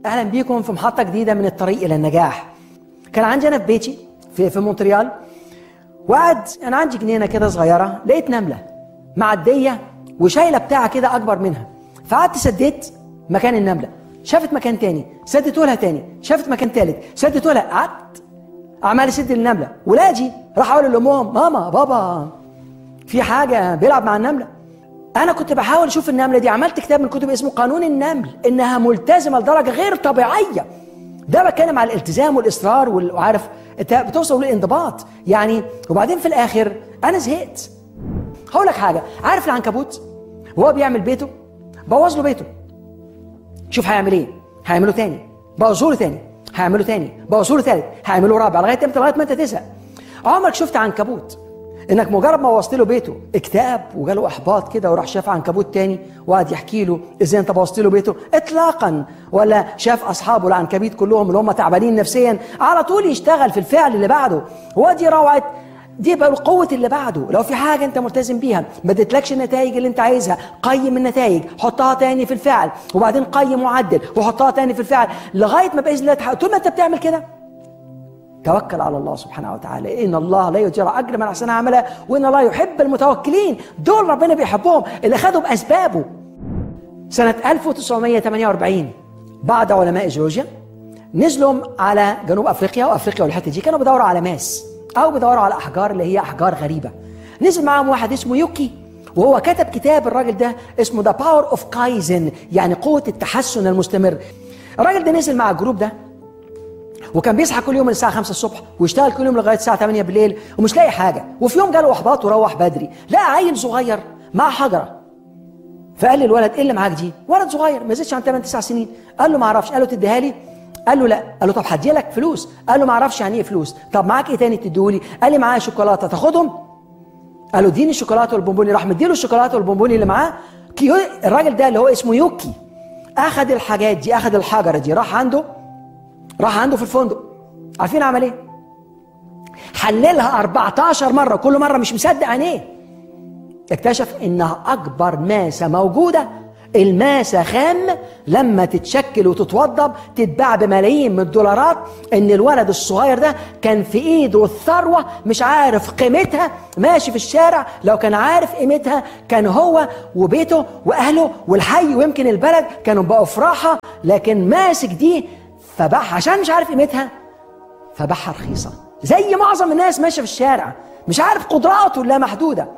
اهلا بيكم في محطه جديده من الطريق الى النجاح كان عندي انا في بيتي في في مونتريال وقعد انا عندي جنينه كده صغيره لقيت نمله معديه وشايله بتاعه كده اكبر منها فقعدت سديت مكان النمله شافت مكان تاني سدته لها تاني شافت مكان تالت سدته لها قعدت عمال اسد النمله ولادي راح اقول لامهم ماما بابا في حاجه بيلعب مع النمله انا كنت بحاول اشوف النمله دي عملت كتاب من كتب اسمه قانون النمل انها ملتزمه لدرجه غير طبيعيه ده بتكلم على الالتزام والاصرار وال- وعارف انت بتوصل للانضباط يعني وبعدين في الاخر انا زهقت هقول لك حاجه عارف العنكبوت وهو بيعمل بيته بوظ له بيته شوف هيعمل ايه هيعمله تاني بوظه له تاني هيعمله تاني بوظه له تالت هيعمله رابع لغايه امتى لغايه ما انت تزهق عمرك شفت عنكبوت انك مجرد ما وصلت له بيته اكتئاب وجاله احباط كده وراح شاف عنكبوت تاني وقعد يحكي له ازاي انت بوظت له بيته اطلاقا ولا شاف اصحابه العنكبيت كلهم اللي هم تعبانين نفسيا على طول يشتغل في الفعل اللي بعده ودي روعه دي بقى قوة اللي بعده لو في حاجة انت ملتزم بيها ما ادتلكش النتائج اللي انت عايزها قيم النتائج حطها تاني في الفعل وبعدين قيم وعدل وحطها تاني في الفعل لغاية ما بإذن الله تحقق طول ما انت بتعمل كده توكل على الله سبحانه وتعالى ان الله لا يضيع اجر من احسن عملا وان الله يحب المتوكلين دول ربنا بيحبهم اللي خدوا باسبابه سنه 1948 بعض علماء جورجيا نزلوا على جنوب افريقيا وافريقيا والحته دي كانوا بيدوروا على ماس او بيدوروا على احجار اللي هي احجار غريبه نزل معاهم واحد اسمه يوكي وهو كتب كتاب الراجل ده اسمه ذا باور اوف كايزن يعني قوه التحسن المستمر الراجل ده نزل مع الجروب ده وكان بيصحى كل يوم من الساعه 5 الصبح ويشتغل كل يوم لغايه الساعه 8 بالليل ومش لاقي حاجه وفي يوم جاله احباط وروح بدري لقى عيل صغير مع حجره فقال للولد ايه اللي معاك دي؟ ولد صغير ما يزيدش عن 8 9 سنين قال له ما اعرفش قال له تديها لي؟ قال له لا قال له طب هدي لك فلوس قال له ما اعرفش يعني ايه فلوس طب معاك ايه تاني تديهولي؟ قال لي معايا شوكولاته تاخدهم؟ قال له اديني الشوكولاته والبونبوني راح مديله الشوكولاته والبونبوني اللي معاه كيو الراجل ده اللي هو اسمه يوكي اخذ الحاجات دي اخذ الحجره دي راح عنده راح عنده في الفندق عارفين عمل ايه؟ حللها 14 مره كل مره مش مصدق عينيه اكتشف انها اكبر ماسه موجوده الماسه خام لما تتشكل وتتوضب تتباع بملايين من الدولارات ان الولد الصغير ده كان في ايده الثروه مش عارف قيمتها ماشي في الشارع لو كان عارف قيمتها كان هو وبيته واهله والحي ويمكن البلد كانوا بقوا في راحه لكن ماسك دي فباعها عشان مش عارف قيمتها فباعها رخيصه زي معظم الناس ماشيه في الشارع مش عارف قدراته اللامحدوده